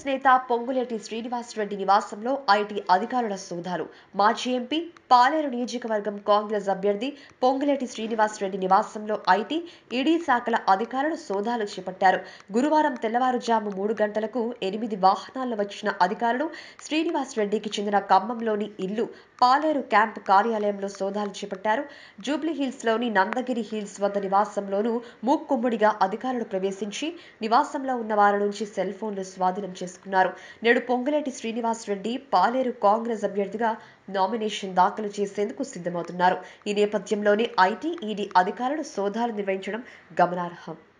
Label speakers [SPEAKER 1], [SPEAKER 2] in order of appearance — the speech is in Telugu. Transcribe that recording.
[SPEAKER 1] నేత పొంగులేటి శ్రీనివాస్ రెడ్డి నివాసంలో ఐటీ అధికారుల సోదాలు మాజీ ఎంపీ పాలేరు నియోజకవర్గం కాంగ్రెస్ అభ్యర్థి పొంగులేటి శ్రీనివాస్ రెడ్డి నివాసంలో ఐటీ ఈడీ శాఖల అధికారులు సోదాలు చేపట్టారు గురువారం తెల్లవారుజాము మూడు గంటలకు ఎనిమిది వాహనాల్లో వచ్చిన అధికారులు శ్రీనివాస్ రెడ్డికి చెందిన ఖమ్మంలోని ఇల్లు పాలేరు క్యాంపు కార్యాలయంలో సోదాలు చేపట్టారు జూబ్లీ హిల్స్ లోని నందగిరి హిల్స్ వద్ద నివాసంలోనూ మూక్కుమ్మడిగా అధికారులు ప్రవేశించి నివాసంలో ఉన్న వారి నుంచి సెల్ ఫోన్లు స్వాధీనం చేసుకున్నారు నేడు పొంగులేటి శ్రీనివాస్ రెడ్డి పాలేరు కాంగ్రెస్ అభ్యర్థిగా నామినేషన్ దాఖలు చేసేందుకు సిద్ధమవుతున్నారు ఈ నేపథ్యంలోనే ఐటీ ఈడీ అధికారులు సోదాలు నిర్వహించడం గమనార్హం